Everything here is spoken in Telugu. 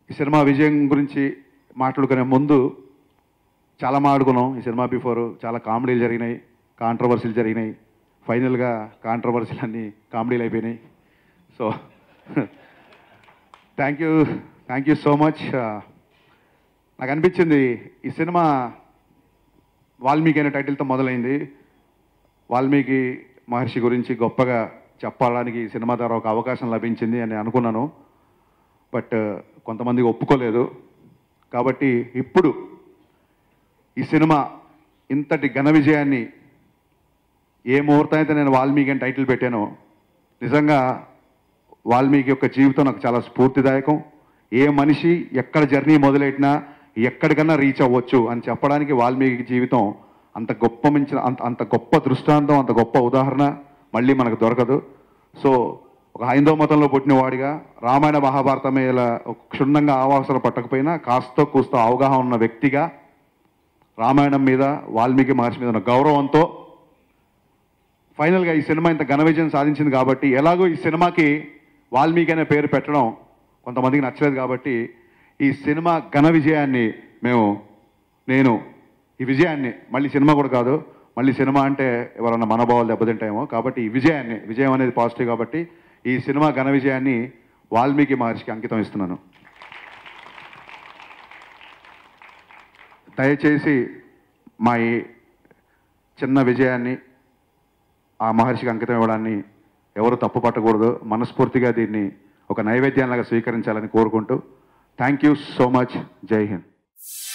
ఈ సినిమా విజయం గురించి మాట్లాడుకునే ముందు చాలా మాట్లాడుకున్నాం ఈ సినిమా బిఫోర్ చాలా కామెడీలు జరిగినాయి కాంట్రవర్సీలు జరిగినాయి ఫైనల్గా కాంట్రవర్సీలు అన్నీ కామెడీలు అయిపోయినాయి so thank you thank you so much నాకు అనిపించింది ఈ సినిమా వాల్మీకి అనే టైటిల్తో మొదలైంది వాల్మీకి మహర్షి గురించి గొప్పగా చెప్పడానికి ఈ సినిమా ద్వారా ఒక అవకాశం లభించింది అని అనుకున్నాను బట్ కొంతమందికి ఒప్పుకోలేదు కాబట్టి ఇప్పుడు ఈ సినిమా ఇంతటి ఘన విజయాన్ని ఏ ముహూర్తం అయితే నేను వాల్మీకి అని టైటిల్ పెట్టానో నిజంగా వాల్మీకి యొక్క జీవితం నాకు చాలా స్ఫూర్తిదాయకం ఏ మనిషి ఎక్కడ జర్నీ మొదలెట్టినా ఎక్కడికన్నా రీచ్ అవ్వచ్చు అని చెప్పడానికి వాల్మీకి జీవితం అంత గొప్ప మించిన అంత అంత గొప్ప దృష్టాంతం అంత గొప్ప ఉదాహరణ మళ్ళీ మనకు దొరకదు సో ఒక హైందవ మతంలో పుట్టిన వాడిగా రామాయణ మహాభారతమే ఇలా ఒక క్షుణ్ణంగా ఆవాసన పట్టకపోయినా కాస్తో కూస్తో అవగాహన ఉన్న వ్యక్తిగా రామాయణం మీద వాల్మీకి మహర్షి మీద ఉన్న గౌరవంతో ఫైనల్గా ఈ సినిమా ఇంత ఘన విజయం సాధించింది కాబట్టి ఎలాగో ఈ సినిమాకి వాల్మీకి అనే పేరు పెట్టడం కొంతమందికి నచ్చలేదు కాబట్టి ఈ సినిమా ఘన విజయాన్ని మేము నేను ఈ విజయాన్ని మళ్ళీ సినిమా కూడా కాదు మళ్ళీ సినిమా అంటే ఎవరన్నా మనోభావాలు దెబ్బతింటాయేమో కాబట్టి ఈ విజయాన్ని విజయం అనేది పాజిటివ్ కాబట్టి ఈ సినిమా ఘన విజయాన్ని వాల్మీకి మహర్షికి అంకితం ఇస్తున్నాను దయచేసి మా ఈ చిన్న విజయాన్ని ఆ మహర్షికి అంకితం ఇవ్వడాన్ని ఎవరు తప్పు పట్టకూడదు మనస్ఫూర్తిగా దీన్ని ఒక నైవేద్యంలాగా స్వీకరించాలని కోరుకుంటూ థ్యాంక్ యూ సో మచ్ జై హింద్